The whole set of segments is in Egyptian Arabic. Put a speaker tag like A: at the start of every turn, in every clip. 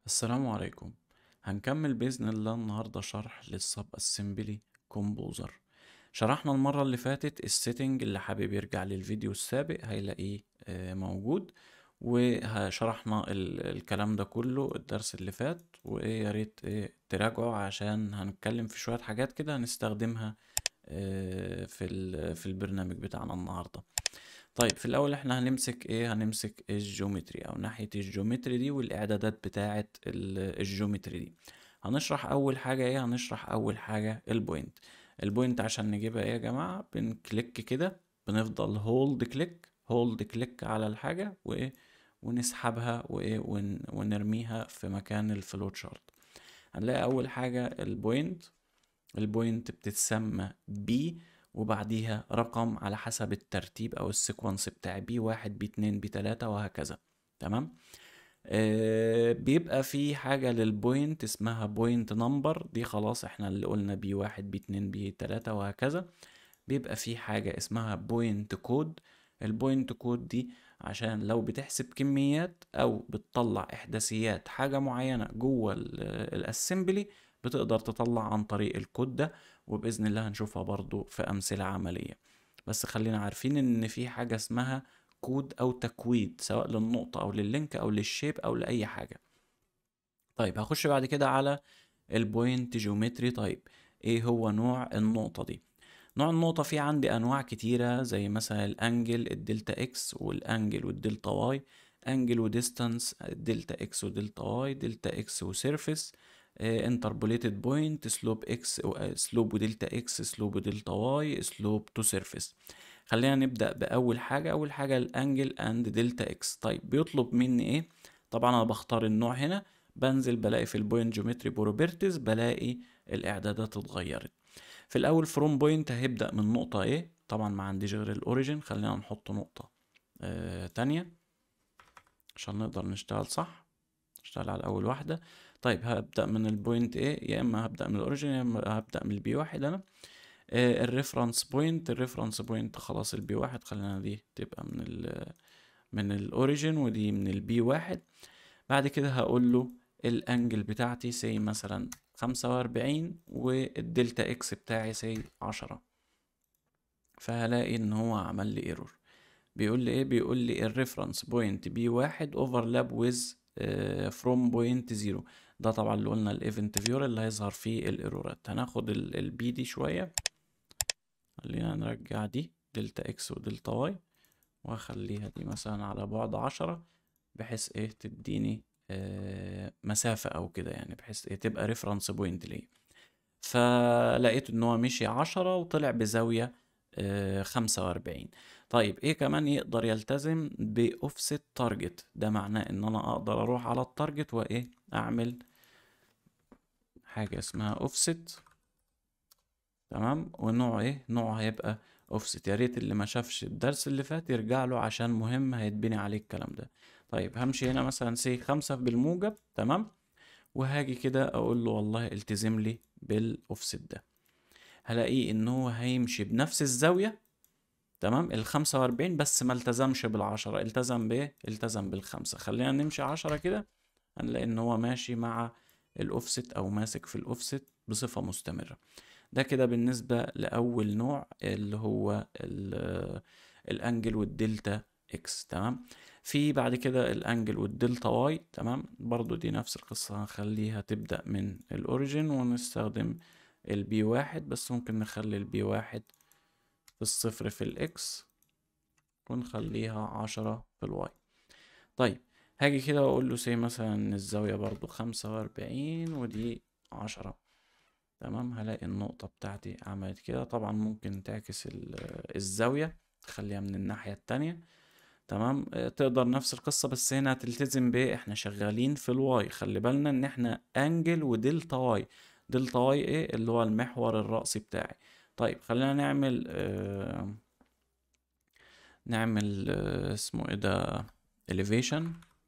A: السلام عليكم هنكمل بإذن الله النهاردة شرح للسب اسمبلي كومبوزر شرحنا المرة اللي فاتت السيتنج اللي حابب يرجع للفيديو السابق هيلاقيه آه، موجود وشرحنا ال- الكلام ده كله الدرس اللي فات وايه يا ريت ايه تراجعوا عشان هنتكلم في شوية حاجات كده هنستخدمها آه، في ال- في البرنامج بتاعنا النهارده طيب في الاول احنا هنمسك ايه هنمسك الجيومتري او ناحية الجيومتري دي والاعدادات بتاعة ال- الجيومتري دي هنشرح اول حاجة ايه هنشرح اول حاجة البوينت البوينت عشان نجيبها ايه يا جماعة بنكليك كده بنفضل هولد كليك هولد كليك على الحاجة وايه ونسحبها وايه ون ونرميها في مكان الفلوت شارت هنلاقي اول حاجة البوينت البوينت بتتسمى بي وبعديها رقم على حسب الترتيب او السيكونس بتاع بي واحد بي اتنين بي تلاتة وهكذا تمام آه بيبقى في حاجة للبوينت اسمها بوينت نمبر دي خلاص احنا اللي قلنا بي واحد بي اتنين بي تلاتة وهكذا بيبقى في حاجة اسمها بوينت كود البوينت كود دي عشان لو بتحسب كميات او بتطلع احداثيات حاجة معينة جوه الاسمبلي بتقدر تطلع عن طريق الكود ده وبإذن الله هنشوفها برضو في أمثلة عملية بس خلينا عارفين إن في حاجة اسمها كود أو تكويد سواء للنقطة أو لللينك أو للشيب أو لأي حاجة طيب هخش بعد كده على البوينت جيومتري طيب ايه هو نوع النقطة دي نوع النقطة فيه عندي أنواع كتيرة زي مثلا الأنجل الدلتا إكس والأنجل والدلتا واي أنجل وديستانس الدلتا إكس ودلتا واي دلتا إكس وسيرفيس انتربوليتد بوينت سلوب إكس سلوب ودلتا إكس سلوب ودلتا واي سلوب تو سيرفيس خلينا نبدأ بأول حاجة أول حاجة الأنجل أند دلتا إكس طيب بيطلب مني إيه طبعا أنا بختار النوع هنا بنزل بلاقي في البوينت جيومتري بروبرتيز بلاقي الإعدادات اتغيرت في الاول فروم بوينت هيبدا من نقطه ايه طبعا ما عنديش غير الاوريجين خلينا نحط نقطه آه تانية عشان نقدر نشتغل صح نشتغل على اول واحده طيب هبدا من البوينت ايه يا اما هبدا من الاوريجين يا اما هبدا من البي واحد انا آه الريفرنس بوينت الريفرنس بوينت خلاص البي واحد خلينا دي تبقى من ال من الاوريجين ودي من البي واحد بعد كده هقول له الانجل بتاعتي سي مثلا خمسة وأربعين والدلتا اكس بتاعي سي عشرة فهلاقي ان هو عمل لي ايرور بيقول لي ايه بيقول لي الريفرنس بوينت بي واحد اوفرلاب ويز فروم بوينت زيرو ده طبعا اللي قلنا الايفنت فيور اللي هيظهر فيه الايرورات هناخد البي دي شوية خلينا نرجع دي دلتا اكس ودلتا واي واخليها دي مثلا على بعد عشرة بحيث ايه تديني آه مسافة او كده يعني بحيث ايه تبقى ريفرنس بوينت ليه فلقيت ان هو مشي عشرة وطلع بزاوية آه خمسة واربعين طيب ايه كمان يقدر يلتزم باوفست تارجت ده معناه ان انا اقدر اروح على التارجت وايه اعمل حاجة اسمها اوفست تمام والنوع ايه نوع هيبقى اوفست يا ريت اللي ما شافش الدرس اللي فات يرجع له عشان مهم هيتبني عليه الكلام ده طيب همشي هنا مثلا سي خمسة بالموجب تمام وهاجي كده اقول له والله التزم لي بالاوفست ده هلاقيه ان هو هيمشي بنفس الزاوية تمام الخمسة واربعين بس ما التزمش بالعشرة التزم بايه التزم بالخمسة خلينا نمشي عشرة كده هنلاقي ان هو ماشي مع الاوفست او ماسك في الاوفست بصفة مستمرة ده كده بالنسبة لأول نوع اللي هو الأنجل والدلتا إكس تمام في بعد كده الأنجل والدلتا واي تمام برضو دي نفس القصة هنخليها تبدأ من الأوريجين ونستخدم البي واحد بس ممكن نخلي البي واحد في الصفر في الإكس ونخليها عشرة في الواي طيب هاجي كده وأقول له سي مثلا الزاوية برضو خمسة وأربعين ودي عشرة تمام هلاقي النقطة بتاعتي عملت كده طبعا ممكن تعكس الزاوية تخليها من الناحية التانية تمام تقدر نفس القصة بس هنا هتلتزم بايه احنا شغالين في الواي خلي بالنا ان احنا انجل ودلتا واي دلتا واي ايه اللي هو المحور الرأسي بتاعي طيب خلينا نعمل آه نعمل آه اسمه ايه ده elevation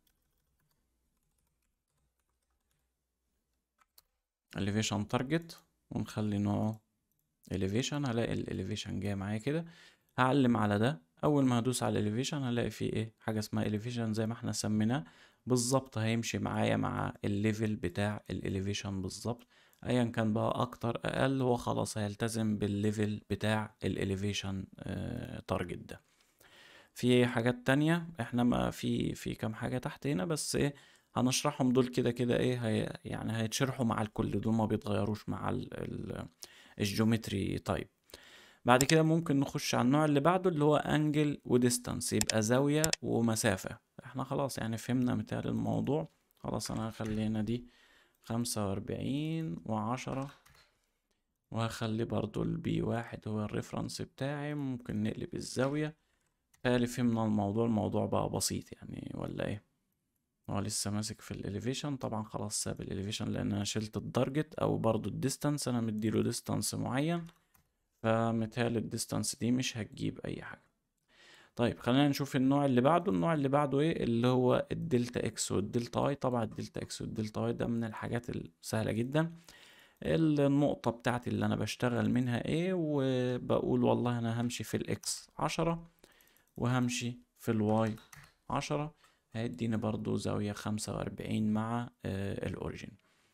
A: elevation target ونخلي نوعه elevation هلاقي ال elevation جاي معايا كده هعلم على ده اول ما هدوس على الاليفيشن هلاقي فيه ايه حاجه اسمها اليفيشن زي ما احنا سميناه بالظبط هيمشي معايا مع الليفل بتاع الاليفيشن بالظبط ايا كان بقى اكتر اقل هو خلاص هيلتزم بالليفل بتاع الاليفيشن تارجت ده في حاجات تانية احنا ما في في كام حاجة تحت هنا بس ايه هنشرحهم دول كده كده ايه هي يعني هيتشرحوا مع الكل دول ما بيتغيروش مع ال ال الجيومتري تايب بعد كده ممكن نخش على النوع اللي بعده اللي هو انجل وديستانس يبقى زاوية ومسافة احنا خلاص يعني فهمنا مثال الموضوع خلاص انا هخلي هنا دي خمسة واربعين وعشرة وهخلي برضو البي واحد هو الريفرنس بتاعي ممكن نقلب الزاوية تالي فهمنا الموضوع الموضوع بقى بسيط يعني ولا ايه هو لسه ماسك في الاليفيشن طبعا خلاص ساب الاليفيشن لان انا شلت الدارجت او برضو الديستانس انا مديله ديستانس معين فمثال الديستانس دي مش هتجيب اي حاجة طيب خلينا نشوف النوع اللي بعده النوع اللي بعده ايه اللي هو الدلتا اكس والدلتا واي طبعا الدلتا اكس والدلتا واي ده من الحاجات السهلة جدا النقطة بتاعتي اللي انا بشتغل منها ايه وبقول والله انا همشي في الاكس عشرة وهمشي في الواي عشرة هيديني برضو زاوية خمسة واربعين مع آه الاوريجين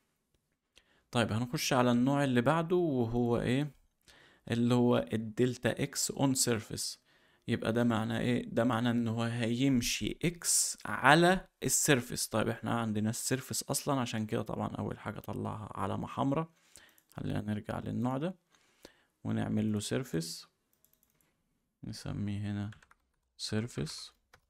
A: طيب هنخش على النوع اللي بعده وهو ايه اللي هو الدلتا اكس اون سيرفيس يبقى ده معناه ايه ده معناه ان هو هيمشي اكس على السيرفيس طيب احنا عندنا السيرفيس اصلا عشان كده طبعا اول حاجه طلعها علامه حمراء خلينا نرجع للنوع ده ونعمل له سيرفيس نسميه هنا سيرفيس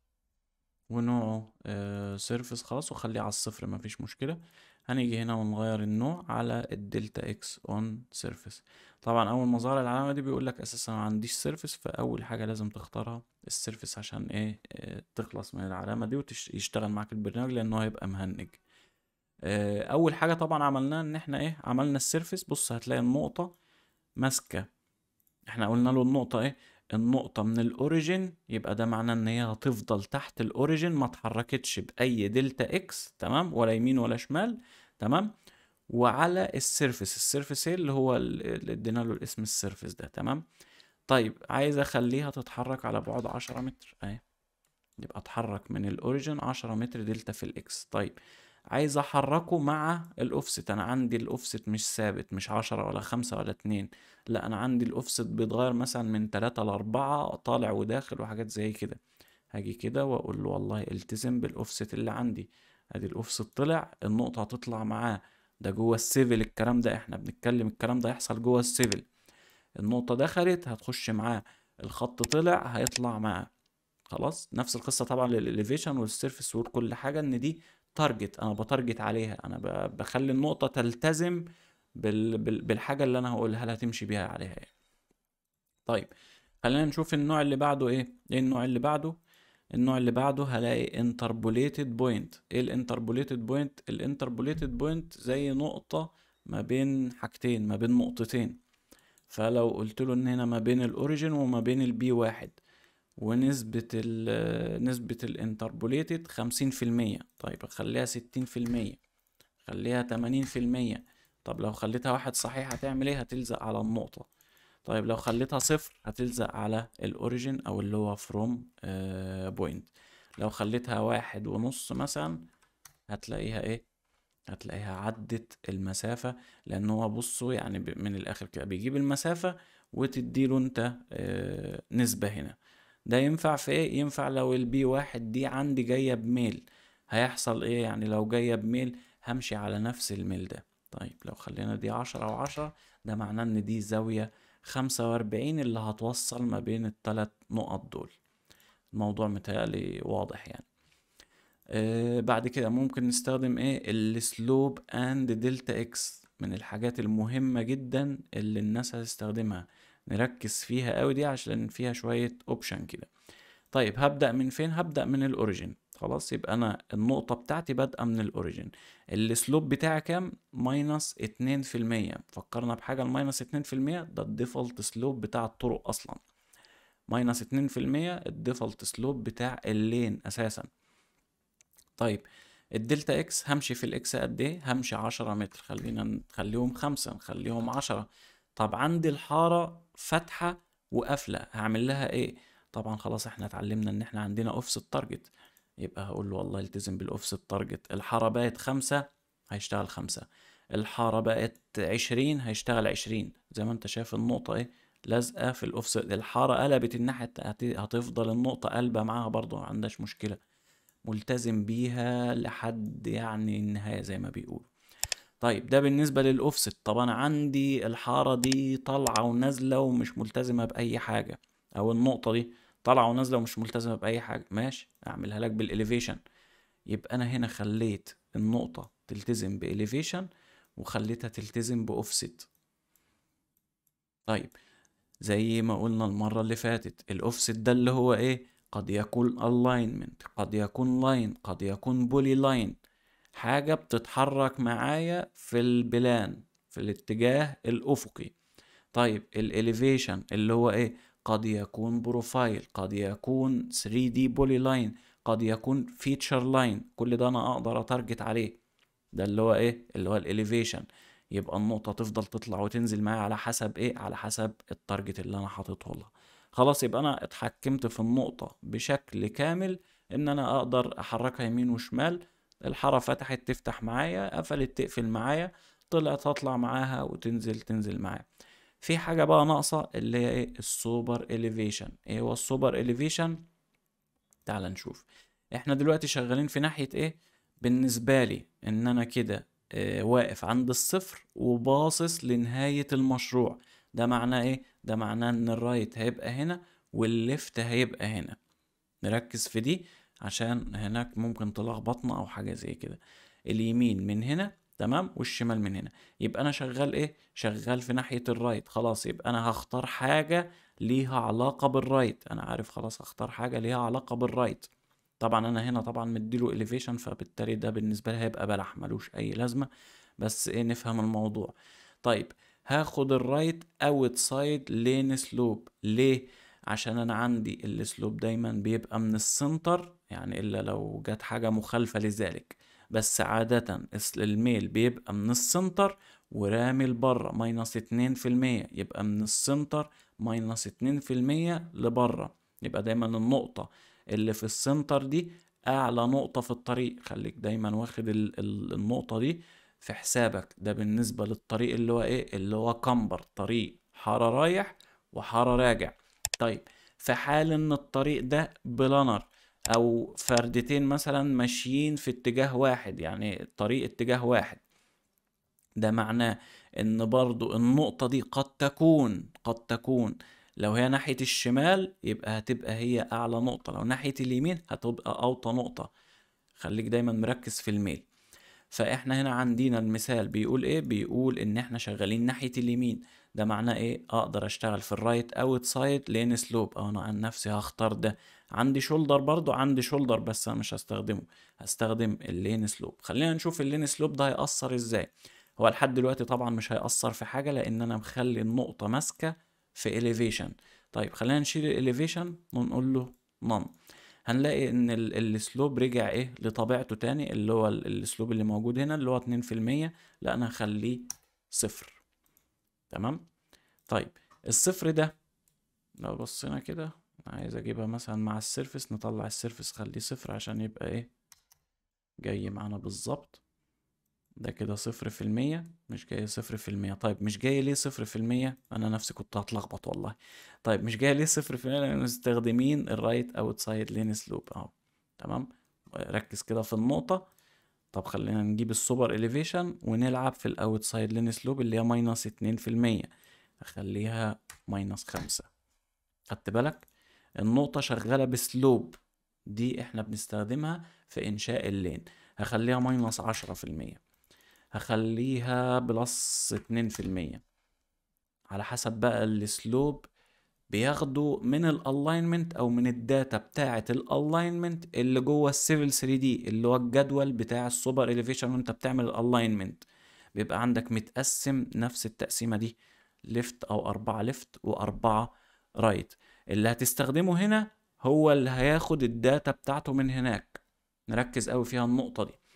A: ونوعه سيرفيس خلاص وخليه على الصفر مفيش مشكله هنيجي هنا ونغير النوع على الدلتا اكس اون سيرفيس طبعا اول ما ظهر العلامه دي بيقول لك اساسا ما عنديش سيرفيس فاول حاجه لازم تختارها السيرفيس عشان ايه اه تخلص من العلامه دي ويشتغل معاك البرنامج لانه هيبقى مهنج اه اول حاجه طبعا عملناها ان احنا ايه عملنا السيرفيس بص هتلاقي النقطه ماسكه احنا قلنا له النقطه ايه النقطة من الأوريجين يبقى ده معناه إن هي هتفضل تحت الأوريجين ما اتحركتش بأي دلتا إكس تمام ولا يمين ولا شمال تمام وعلى السيرفيس السيرفيس اللي هو اللي ادينا له الاسم السيرفيس ده تمام طيب عايز أخليها تتحرك على بعد عشرة متر أهي يبقى اتحرك من الأوريجين عشرة متر دلتا في الإكس طيب عايز احركه مع الاوفست انا عندي الاوفست مش ثابت مش عشرة ولا خمسة ولا اتنين لا انا عندي الاوفست بيتغير مثلا من تلاتة لاربعة طالع وداخل وحاجات زي كده هاجي كده واقول له والله التزم بالاوفست اللي عندي ادي الاوفست طلع النقطة هتطلع معاه ده جوه السيفل الكلام ده احنا بنتكلم الكلام ده يحصل جوه السيفل النقطة دخلت هتخش معاه الخط طلع هيطلع معاه خلاص نفس القصة طبعا للإليفيشن والسيرفيس وكل حاجة ان دي تارجت انا بتارجت عليها انا بخلي النقطة تلتزم بال... بال... بالحاجة اللي انا هقولها لها تمشي بيها عليها يعني. طيب خلينا نشوف النوع اللي بعده ايه ايه النوع اللي بعده النوع اللي بعده هلاقي انتربوليتد بوينت ايه الانتربوليتد بوينت الانتربوليتد بوينت زي نقطة ما بين حاجتين ما بين نقطتين فلو قلت له ان هنا ما بين الاوريجين وما بين البي واحد ونسبة ال نسبة الانتربوليتد خمسين في المية طيب خليها ستين في المية خليها تمانين في المية طب لو خليتها واحد صحيح هتعمل ايه هتلزق على النقطة طيب لو خليتها صفر هتلزق على الاوريجين او اللي هو فروم بوينت لو خليتها واحد ونص مثلا هتلاقيها ايه هتلاقيها عدت المسافة لان هو بصوا يعني من الاخر كده بيجيب المسافة وتديله انت اه نسبة هنا ده ينفع في ايه ينفع لو البي واحد دي عندي جاية بميل هيحصل ايه يعني لو جاية بميل همشي على نفس الميل ده طيب لو خلينا دي عشرة وعشرة ده معناه ان دي زاوية خمسة واربعين اللي هتوصل ما بين التلات نقط دول الموضوع متهيألي واضح يعني آه بعد كده ممكن نستخدم ايه السلوب اند دلتا اكس من الحاجات المهمة جدا اللي الناس هتستخدمها نركز فيها قوي دي عشان فيها شوية اوبشن كده طيب هبدأ من فين هبدأ من الاوريجين خلاص يبقى انا النقطة بتاعتي بادئة من الاوريجين السلوب بتاعي كام ماينس اتنين في المية فكرنا بحاجة الماينس اتنين في المية ده الديفولت سلوب بتاع الطرق اصلا ماينس اتنين في المية الديفولت سلوب بتاع اللين اساسا طيب الدلتا اكس همشي في الاكس قد ايه همشي عشرة متر خلينا نخليهم خمسة نخليهم عشرة طب عندي الحارة فاتحة وقافلة هعمل لها ايه طبعا خلاص احنا اتعلمنا ان احنا عندنا اوفست تارجت يبقى هقول له والله التزم بالاوفست تارجت الحارة بقت خمسة هيشتغل خمسة الحارة بقت عشرين هيشتغل عشرين زي ما انت شايف النقطة ايه لازقة في الاوفست الحارة قلبت الناحية هت- هتفضل النقطة قلبة معاها برضه ما عندهاش مشكلة ملتزم بيها لحد يعني النهاية زي ما بيقولوا طيب ده بالنسبة للأوفست طب أنا عندي الحارة دي طالعة ونازلة ومش ملتزمة بأي حاجة أو النقطة دي طالعة ونازلة ومش ملتزمة بأي حاجة ماشي أعملها لك بالإليفيشن يبقى أنا هنا خليت النقطة تلتزم بإليفيشن وخليتها تلتزم بأوفست طيب زي ما قلنا المرة اللي فاتت الأوفست ده اللي هو إيه قد يكون alignment قد يكون line قد يكون بولي لاين حاجة بتتحرك معايا في البلان في الاتجاه الأفقي طيب الاليفيشن اللي هو ايه قد يكون بروفايل قد يكون 3D بولي لاين قد يكون فيتشر لاين كل ده انا اقدر اتارجت عليه ده اللي هو ايه اللي هو الاليفيشن يبقى النقطة تفضل تطلع وتنزل معايا على حسب ايه على حسب التارجت اللي انا حاططه لها خلاص يبقى انا اتحكمت في النقطة بشكل كامل ان انا اقدر احركها يمين وشمال الحارة فتحت تفتح معايا قفلت تقفل معايا طلعت تطلع معاها وتنزل تنزل معايا في حاجة بقى ناقصة اللي هي ايه السوبر اليفيشن ايه هو السوبر اليفيشن تعال نشوف احنا دلوقتي شغالين في ناحية ايه بالنسبة لي ان انا كده اه واقف عند الصفر وباصص لنهاية المشروع ده معناه ايه ده معناه ان الرايت هيبقى هنا والليفت هيبقى هنا نركز في دي عشان هناك ممكن تلخبطنا او حاجة زي كده اليمين من هنا تمام والشمال من هنا يبقى انا شغال ايه شغال في ناحية الرايت خلاص يبقى انا هختار حاجة ليها علاقة بالرايت انا عارف خلاص هختار حاجة ليها علاقة بالرايت طبعا انا هنا طبعا مديله elevation فبالتالي ده بالنسبة لي هيبقى بلح ملوش اي لازمة بس ايه نفهم الموضوع طيب هاخد الرايت اوت سايد لين سلوب ليه عشان انا عندي السلوب دايما بيبقى من السنتر يعني الا لو جت حاجة مخالفة لذلك بس عادة الميل بيبقى من السنتر ورامي لبره ماينس اتنين في المية يبقى من السنتر ماينس اتنين في المية لبره يبقى دايما النقطة اللي في السنتر دي أعلى نقطة في الطريق خليك دايما واخد ال ال النقطة دي في حسابك ده بالنسبة للطريق اللي هو ايه اللي هو كمبر طريق حارة رايح وحارة راجع طيب في حال ان الطريق ده بلانر او فردتين مثلا ماشيين في اتجاه واحد يعني الطريق اتجاه واحد ده معناه ان برضو النقطة دي قد تكون قد تكون لو هي ناحية الشمال يبقى هتبقى هي اعلى نقطة لو ناحية اليمين هتبقى اوطى نقطة خليك دايما مركز في الميل فاحنا هنا عندنا المثال بيقول ايه بيقول ان احنا شغالين ناحية اليمين ده معناه ايه اقدر اشتغل في الرايت اوت سايد لين سلوب او انا عن نفسي هختار ده عندي شولدر برضو عندي شولدر بس انا مش هستخدمه هستخدم اللين سلوب خلينا نشوف اللين سلوب ده هيأثر ازاي هو لحد دلوقتي طبعا مش هيأثر في حاجة لان انا مخلي النقطة ماسكة في elevation طيب خلينا نشيل الاليفيشن ونقول له none هنلاقي ان السلوب رجع ايه لطبيعته تاني اللي هو السلوب اللي موجود هنا اللي هو اتنين في المية لا انا هخليه صفر تمام طيب الصفر ده لو بصينا كده عايز اجيبها مثلا مع السيرفس نطلع السيرفس خليه صفر عشان يبقى ايه جاي معانا بالظبط ده كده صفر في المية مش جاي صفر في المية طيب مش جاي ليه صفر في المية انا نفسي كنت هتلخبط والله طيب مش جاي ليه صفر في المية لان مستخدمين الرايت اوت سايد لين سلوب اهو تمام ركز كده في النقطة طب خلينا نجيب السوبر اليفيشن ونلعب في الاوت سايد لين سلوب اللي هي ماينس اتنين في المية اخليها ماينس خمسة خدت بالك النقطة شغالة بسلوب دي احنا بنستخدمها في انشاء اللين هخليها ماينس عشرة في المية هخليها بلس اتنين في المية على حسب بقى السلوب بياخدوا من الالاينمنت او من الداتا بتاعه الالاينمنت اللي جوه السيفل 3 دي اللي هو الجدول بتاع السوبر اليفيشن وانت بتعمل الالاينمنت بيبقى عندك متقسم نفس التقسيمه دي ليفت او اربعة ليفت واربعة رايت اللي هتستخدمه هنا هو اللي هياخد الداتا بتاعته من هناك نركز قوي فيها النقطه دي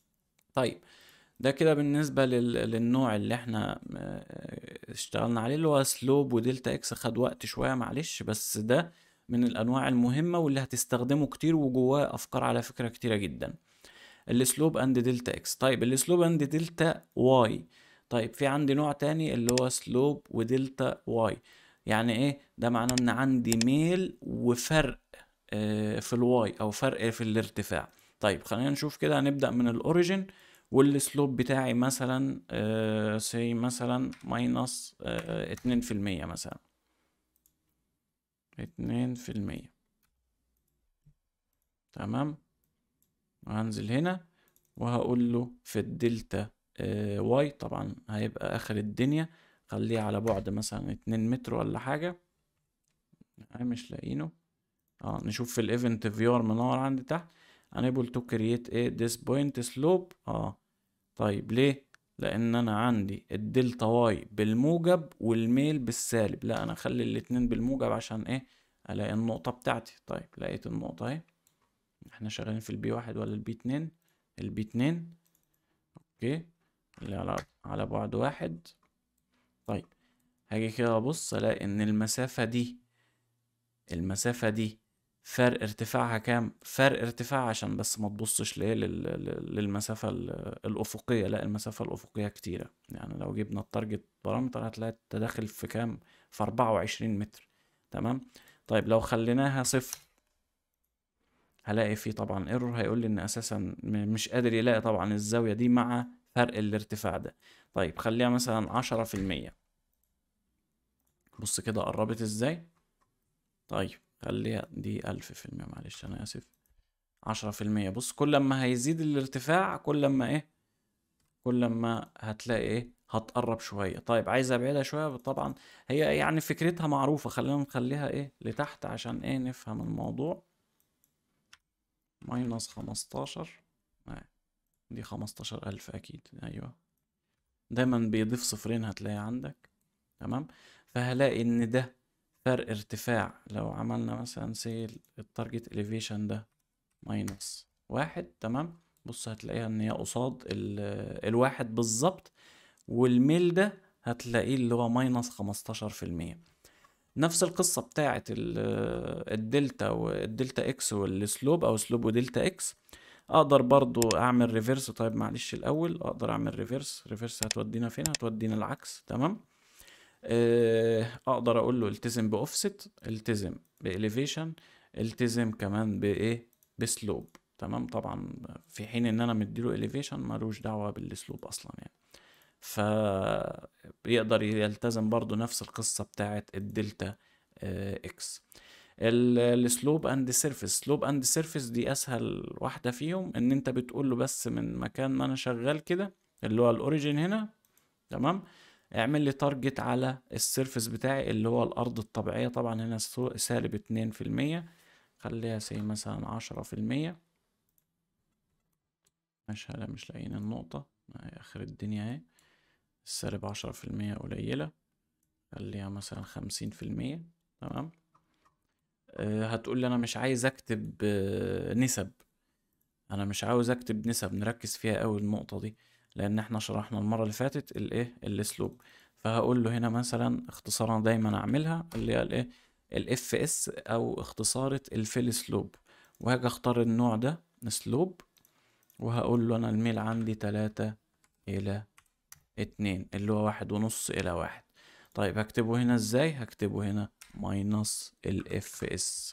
A: طيب ده كده بالنسبة لل... للنوع اللي احنا اشتغلنا عليه اللي هو سلوب ودلتا اكس خد وقت شوية معلش بس ده من الانواع المهمة واللي هتستخدمه كتير وجواه افكار على فكرة كتيرة جدا السلوب اند دلتا اكس طيب السلوب اند دلتا واي طيب في عندي نوع تاني اللي هو سلوب ودلتا واي يعني ايه ده معناه ان عندي ميل وفرق آه، في الواي او فرق في الارتفاع طيب خلينا نشوف كده هنبدأ من الاوريجين والسلوب بتاعي مثلا سي مثلا ماينس اتنين في المية مثلا اتنين في المية تمام وهنزل هنا وهقول له في الدلتا آه، واي طبعا هيبقى اخر الدنيا خليه على بعد مثلا اتنين متر ولا حاجة أنا مش لاقينه اه نشوف في الايفنت فيور منور عندي تحت unable to create a this point slope اه طيب ليه لان انا عندي الدلتا واي بالموجب والميل بالسالب لا انا اخلي الاتنين بالموجب عشان ايه الاقي النقطة بتاعتي طيب لقيت النقطة اهي احنا شغالين في البي واحد ولا البي اتنين البي اتنين اوكي اللي على على بعد واحد طيب هاجي كده ابص الاقي ان المسافة دي المسافة دي فرق ارتفاعها كام فرق ارتفاع عشان بس ما تبصش ليه لل- لل- للمسافة ال- الأفقية لا المسافة الأفقية كتيرة يعني لو جبنا التارجت بارامتر هتلاقي التداخل في كام في أربعة وعشرين متر تمام طيب لو خليناها صفر هلاقي فيه طبعا ايرور هيقول لي ان اساسا م- مش قادر يلاقي طبعا الزاوية دي مع فرق الارتفاع ده طيب خليها مثلا عشرة في المية بص كده قربت ازاي طيب خليها دي ألف في المية معلش أنا آسف عشرة في المية بص كل ما هيزيد الارتفاع كل ما إيه كل ما هتلاقي إيه هتقرب شوية طيب عايز أبعدها شوية طبعا هي يعني فكرتها معروفة خلينا نخليها إيه لتحت عشان إيه نفهم الموضوع ماينس خمستاشر آه، دي خمستاشر ألف أكيد أيوه دايما بيضيف صفرين هتلاقي عندك تمام فهلاقي إن ده فرق ارتفاع لو عملنا مثلا سي التارجت elevation ده ماينس واحد تمام بص هتلاقيها ان هي قصاد ال- الواحد بالظبط والميل ده هتلاقيه اللي هو ماينس خمستاشر في المية نفس القصة بتاعت ال- الدلتا والدلتا اكس والسلوب او سلوب ودلتا اكس اقدر برضو اعمل ريفرس طيب معلش الاول اقدر اعمل ريفرس ريفرس هتودينا فين هتودينا العكس تمام آه، اقدر اقول له التزم باوفست التزم باليفيشن التزم كمان بايه بسلوب تمام طبعا في حين ان انا مديله اليفيشن ملوش دعوه بالسلوب اصلا يعني ف بيقدر يلتزم برضو نفس القصه بتاعت الدلتا آه، اكس السلوب اند سيرفيس سلوب اند سيرفيس دي اسهل واحده فيهم ان انت بتقول له بس من مكان ما انا شغال كده اللي هو الاوريجين هنا تمام اعمل لي تارجت على السيرفس بتاعي اللي هو الارض الطبيعية طبعا هنا سو- سالب اتنين في المية خليها سي مثلا عشرة في المية مش هلا مش لاقيين النقطة اهي اخر الدنيا اهي السالب عشرة في المية قليلة خليها مثلا خمسين في المية تمام أه هتقول لي انا مش عايز اكتب آه، نسب انا مش عاوز اكتب نسب نركز فيها قوي النقطة دي لان احنا شرحنا المرة اللي فاتت الايه الاسلوب فهقول له هنا مثلا اختصارا دايما اعملها اللي هي الايه الاف اس او اختصارة الفيل سلوب وهاجي اختار النوع ده سلوب وهقول له انا الميل عندي تلاتة الى اتنين اللي هو واحد ونص الى واحد طيب هكتبه هنا ازاي هكتبه هنا ماينس الاف اس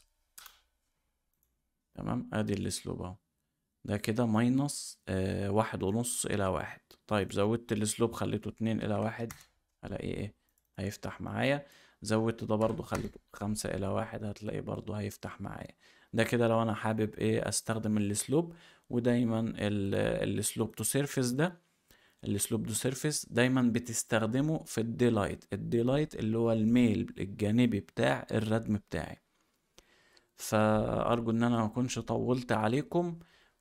A: تمام ادي الاسلوب اهو ده كده ماينس آه واحد ونص إلى واحد طيب زودت السلوب خليته اتنين إلى واحد هلاقي ايه هيفتح معايا زودت ده برضو خليته خمسة إلى واحد هتلاقي برضو هيفتح معايا ده كده لو أنا حابب ايه أستخدم السلوب ودايما ال- السلوب تو سيرفيس ده السلوب تو سيرفيس دايما بتستخدمه في الديلايت الديلايت اللي هو الميل الجانبي بتاع الردم بتاعي فأرجو إن أنا ما أكونش طولت عليكم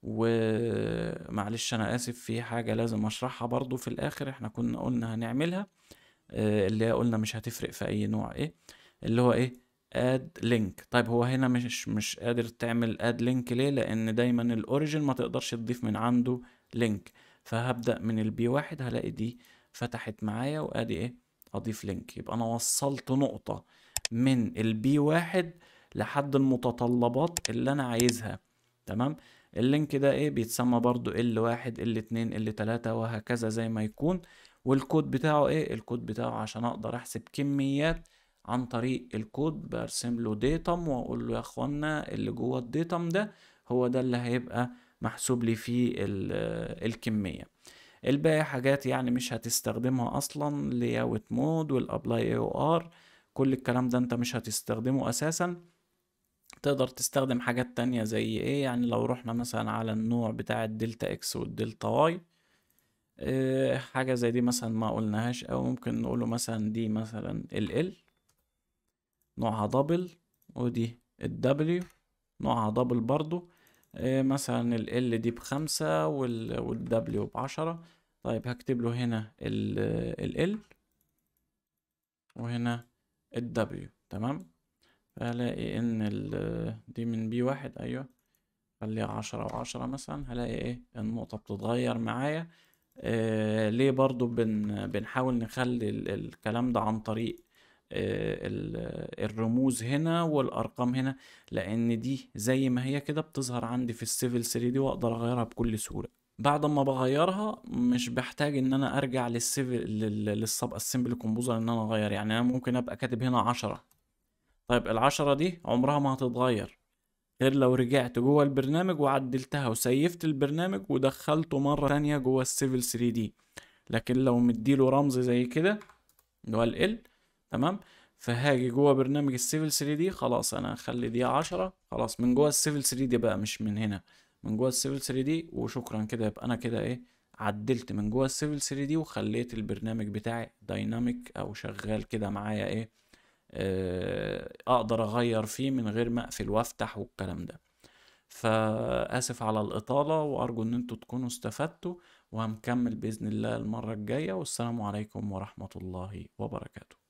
A: ومعلش أنا آسف في حاجة لازم أشرحها برضو في الآخر إحنا كنا قلنا هنعملها آه، اللي هي قلنا مش هتفرق في أي نوع إيه اللي هو إيه اد لينك طيب هو هنا مش مش قادر تعمل اد لينك ليه لأن دايما الأوريجين ما تقدرش تضيف من عنده لينك فهبدأ من البي واحد هلاقي دي فتحت معايا وادي ايه اضيف لينك يبقى انا وصلت نقطة من البي واحد لحد المتطلبات اللي انا عايزها تمام اللينك ده ايه بيتسمى برضو ال واحد ال اتنين ال تلاتة وهكذا زي ما يكون والكود بتاعه ايه الكود بتاعه عشان اقدر احسب كميات عن طريق الكود برسم له ديتم واقول له يا اخوانا اللي جوه الديتم ده هو ده اللي هيبقى محسوب لي فيه الكمية الباقي حاجات يعني مش هتستخدمها اصلا لياوت مود والابلاي اي او ار كل الكلام ده انت مش هتستخدمه اساسا تقدر تستخدم حاجات تانية زي ايه يعني لو رحنا مثلا على النوع بتاع الدلتا اكس والدلتا واي اه حاجة زي دي مثلا ما قلناهاش او ممكن نقوله مثلا دي مثلا ال ال نوعها دبل ودي الدبليو نوعها دبل برضو اه مثلا ال ال دي بخمسة والدبليو بعشرة طيب هكتب له هنا ال ال وهنا الدبليو تمام فهلاقي ان ال دي من بي واحد ايوه خليها عشرة وعشرة مثلا هلاقي ايه النقطة بتتغير معايا آه ليه برضو بن بنحاول نخلي ال الكلام ده عن طريق آه الرموز هنا والارقام هنا لان دي زي ما هي كده بتظهر عندي في السيفل 3 دي واقدر اغيرها بكل سهولة بعد ما بغيرها مش بحتاج ان انا ارجع للسيفل للسب اسمبلي كومبوزر ان انا اغير يعني انا ممكن ابقى كاتب هنا عشرة طيب العشرة دي عمرها ما هتتغير غير لو رجعت جوه البرنامج وعدلتها وسيفت البرنامج ودخلته مرة تانية جوه السيفل 3 دي لكن لو مديله رمز زي كده اللي هو ال تمام فهاجي جوه برنامج السيفل 3 دي خلاص انا هخلي دي عشرة خلاص من جوه السيفل 3 دي بقى مش من هنا من جوه السيفل 3 دي وشكرا كده يبقى انا كده ايه عدلت من جوه السيفل 3 دي وخليت البرنامج بتاعي دايناميك او شغال كده معايا ايه اقدر اغير فيه من غير ما اقفل وافتح والكلام ده فاسف على الاطاله وارجو ان انتوا تكونوا استفدتوا وهنكمل باذن الله المره الجايه والسلام عليكم ورحمه الله وبركاته